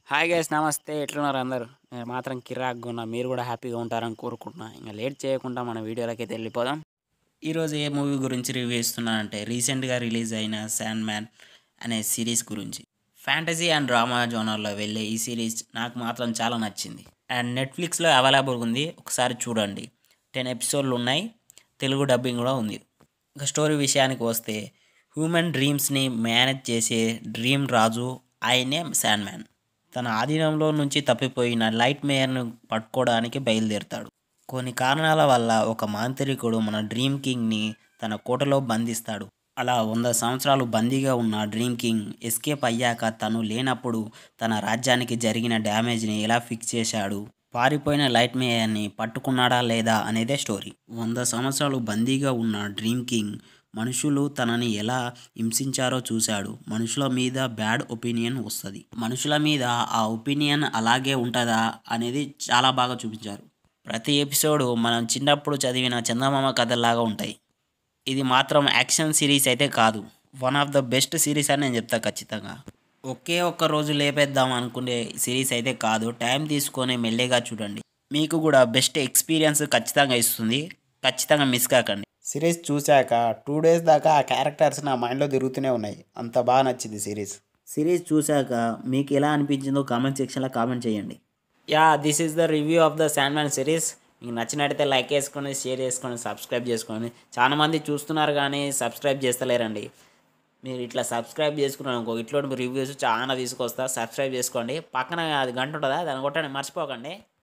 hi guys నమస్తే ఎట్లున్నారు అందరు నేను మాత్రం కిరాక్గా ఉన్నా మీరు కూడా హ్యాపీగా ఉంటారని కోరుకుంటున్నా ఇంకా లేట్ చేయకుండా మన వీడియోలోకి అయితే వెళ్ళిపోదాం ఈరోజు ఏ మూవీ గురించి రివ్యూ ఇస్తున్నానంటే రీసెంట్గా రిలీజ్ అయిన శాండ్ మ్యాన్ అనే సిరీస్ గురించి ఫ్యాంటసీ అండ్ డ్రామా జోనర్లో వెళ్ళే ఈ సిరీస్ నాకు మాత్రం చాలా నచ్చింది అండ్ నెట్ఫ్లిక్స్లో అవైలబుల్ ఉంది ఒకసారి చూడండి టెన్ ఎపిసోడ్లు ఉన్నాయి తెలుగు డబ్బింగ్ కూడా ఉంది ఇక స్టోరీ విషయానికి వస్తే హ్యూమన్ డ్రీమ్స్ని మేనేజ్ చేసే డ్రీమ్ రాజు ఆయనే శాండ్ మ్యాన్ తన ఆధీనంలో నుంచి తప్పిపోయిన లైట్ మేయర్ను పట్టుకోవడానికి బయలుదేరుతాడు కొన్ని కారణాల వల్ల ఒక మాంత్రికుడు మన డ్రీమ్ కింగ్ని తన కోటలో బంధిస్తాడు అలా వంద సంవత్సరాలు బందీగా ఉన్న డ్రీమ్ కింగ్ ఎస్కేప్ అయ్యాక తను లేనప్పుడు తన రాజ్యానికి జరిగిన డ్యామేజ్ని ఎలా ఫిక్స్ చేశాడు పారిపోయిన లైట్ మేయర్ని పట్టుకున్నాడా లేదా అనేదే స్టోరీ వంద సంవత్సరాలు బందీగా ఉన్న డ్రీమ్ కింగ్ మనుషులు తనని ఎలా హింసించారో చూశాడు మనుషుల మీద బ్యాడ్ ఒపీనియన్ వస్తుంది మనుషుల మీద ఆ ఒపీనియన్ అలాగే ఉంటుందా అనేది చాలా బాగా చూపించారు ప్రతి ఎపిసోడ్ మనం చిన్నప్పుడు చదివిన చందమామ కథల్లాగా ఉంటాయి ఇది మాత్రం యాక్షన్ సిరీస్ అయితే కాదు one of the best series అని నేను చెప్తా ఖచ్చితంగా ఒకే ఒక్క రోజు లేపేద్దాం అనుకునే సిరీస్ అయితే కాదు టైం తీసుకొని మెల్లిగా చూడండి మీకు కూడా బెస్ట్ ఎక్స్పీరియన్స్ ఖచ్చితంగా ఇస్తుంది ఖచ్చితంగా మిస్ కాకండి సిరీస్ చూశాక టూ డేస్ దాకా ఆ క్యారెక్టర్స్ నా మైండ్లో తిరుగుతూనే ఉన్నాయి అంత బాగా నచ్చింది సిరీస్ సిరీస్ చూశాక మీకు ఎలా అనిపించిందో కామెంట్ సెక్షన్లో కామెంట్ చేయండి yeah this is the review of the sandman series మీకు నచ్చినట్టయితే లైక్ చేసుకొని షేర్ చేసుకొని సబ్స్క్రైబ్ చేసుకోండి చాలా మంది చూస్తున్నారు కానీ సబ్స్క్రైబ్ చేస్తలేరండి మీరు ఇట్లా సబ్స్క్రైబ్ చేసుకున్నాను అనుకో ఇట్లాంటి రివ్యూస్ చాలా తీసుకొస్తా సబ్స్క్రైబ్ చేసుకోండి పక్కన అది గంట ఉంటుందా దాన్ని కొట్టండి మర్చిపోకండి